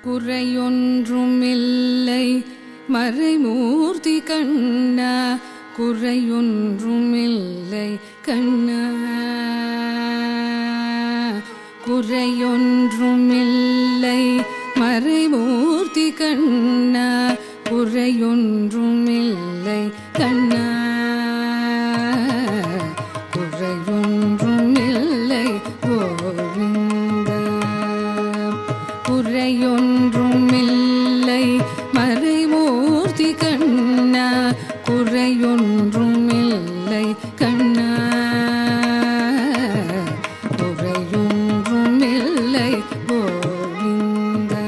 குறையொன்றுமில்லை மறைமூர்த்தி கண்ணா குறையொன்றுமில்லை கண்ணா குறையொன்றுமில்லை மறைமூர்த்தி கண்ணா குறையொன்றுமில்லை கண்ணா குறையொன்றுமில்லை கோவிந்தா குறையொன்றுமில்லை மறைமூர்த்தி கண்ணா குறையொன்றுமில்லை கண்ணா குறையொன்றுமில்லை கோவிந்தா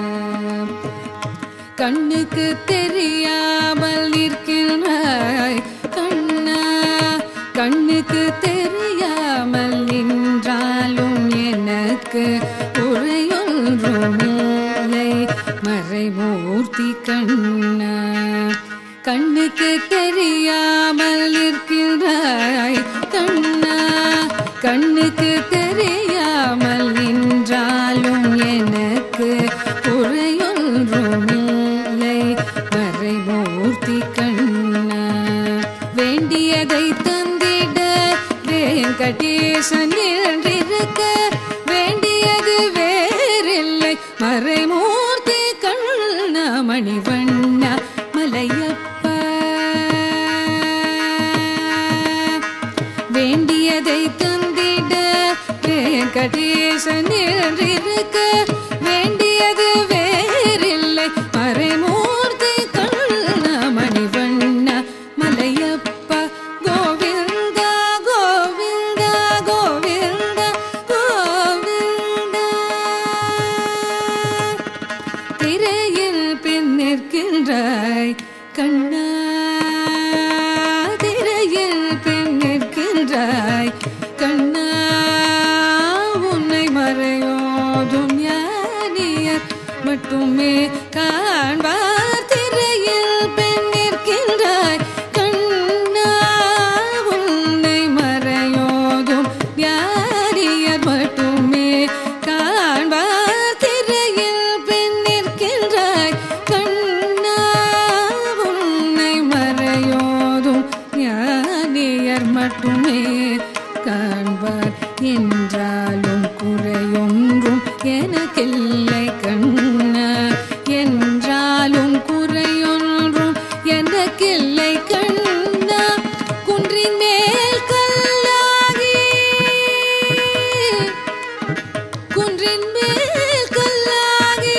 கண்ணுக்கு தெரியாமல் நிற்கிறாய் கண்ணா கண்ணுக்கு தெரியாமல் நின்றாலும் எனக்கு உரையொன்றுமில்லை மறைமூர்த்தி கண்ணா கண்ணுக்கு தெரியாமல் நிற்கிறாய் கண்ணா கண்ணுக்கு தெரியாமல் நின்றாலும் எனக்கு குறையொன்றுமில்லை மறைமூர்த்தி கண்ணா வேண்டியதை தந்திட வெங்கடேசன் என்றிருக்க வேண்டியது வேறில்லை மறைமூர்த்தி கண்ணா மணிவண்ணா மலையப்பா வேண்டியதை தந்திட வெங்கடேசன் என்றிருக்க வேண்டியது வேறில்லை மறைமூர்த்தி கண்ணா மணிவண்ணா மலையப்பா கோவிந்தா கோவிந்தா கோவிந்தா கோவிந்தா திரையில் பின் நிற்கின்றாய் கண்ணா திரையில் பின் நிற்கின்றாய் கண்ணா உன்னை மறையோதும் ஞானியர் மட்டுமே காண்பார் திரையில் பின் நிற்கின்றாய் கண்ணா உன்னை மறையோதும் ஞானியர் மட்டுமே காண்பார் திரையில் பின் நிற்கின்றாய் கண்ணா உன்னை மறையோதும் ஞானியர் மட்டுமே காண்பார் என்றாலும் குறையொன்றும் எனக்கில்லை கண்ணா என்றாலும் குறையொன்றும் எனக்கில்லை கண்ணா குன்றின் மேல் கல்லாகி குன்றின் மேல் கல்லாகி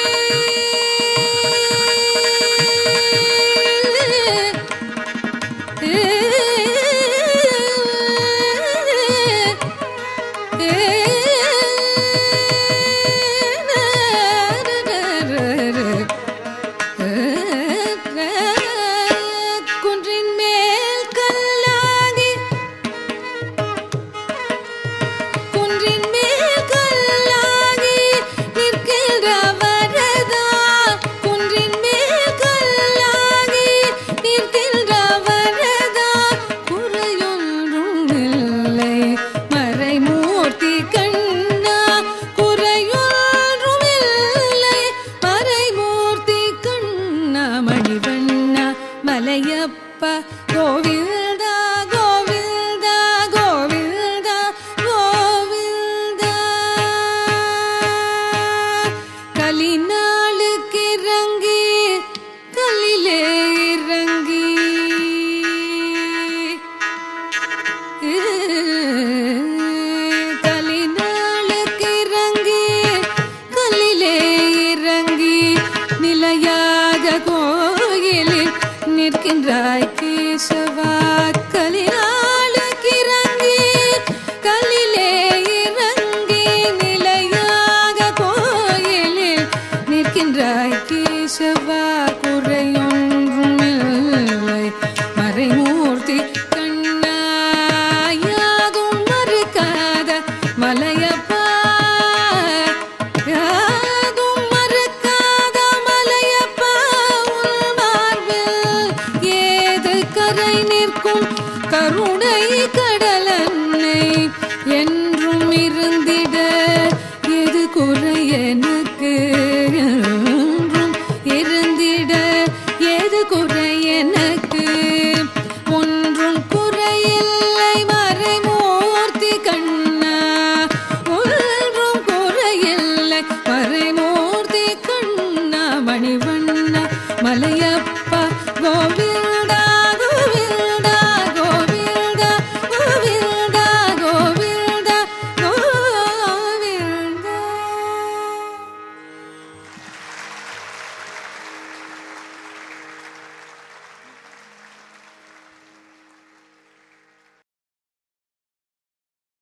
குன்றின் மேல் கல்லாகி குன்றின் மேல் கல்லாகி கோவிந்தப்பா கோவிந்தா